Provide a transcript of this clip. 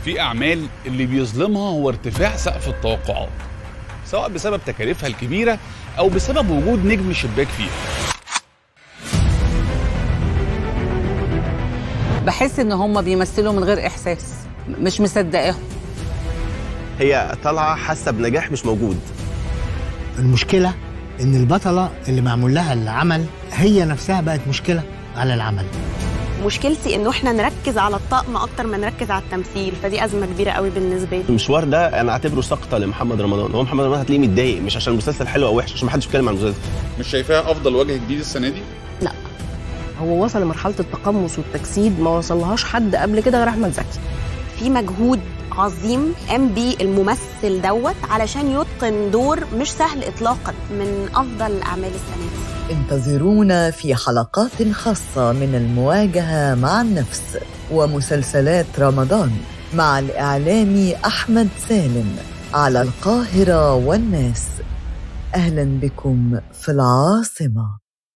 في أعمال اللي بيظلمها هو ارتفاع سقف التوقعات سواء بسبب تكاليفها الكبيرة أو بسبب وجود نجم شباك فيها بحس ان هم بيمثلوا من غير احساس مش مصدقاهم هي طالعه حاسه بنجاح مش موجود المشكلة إن البطلة اللي معمول لها العمل هي نفسها بقت مشكلة على العمل مشكلتي انه احنا نركز على الطقم اكتر ما نركز على التمثيل فدي ازمه كبيره قوي بالنسبه لي المشوار ده انا اعتبره سقطه لمحمد رمضان هو محمد رمضان هتلاقيه متضايق مش عشان المسلسل حلو او وحش عشان ما حدش بيتكلم عن المسلسل مش شايفاها أفضل وجه جديد السنة دي؟ هو وصل لمرحله التقمص والتجسيد ما وصلهاش حد قبل كده غير احمد زكي في مجهود عظيم قام بيه الممثل دوت علشان يتقن دور مش سهل اطلاقا من افضل الاعمال السنه دي انتظرونا في حلقات خاصة من المواجهة مع النفس ومسلسلات رمضان مع الإعلامي أحمد سالم على القاهرة والناس أهلا بكم في العاصمة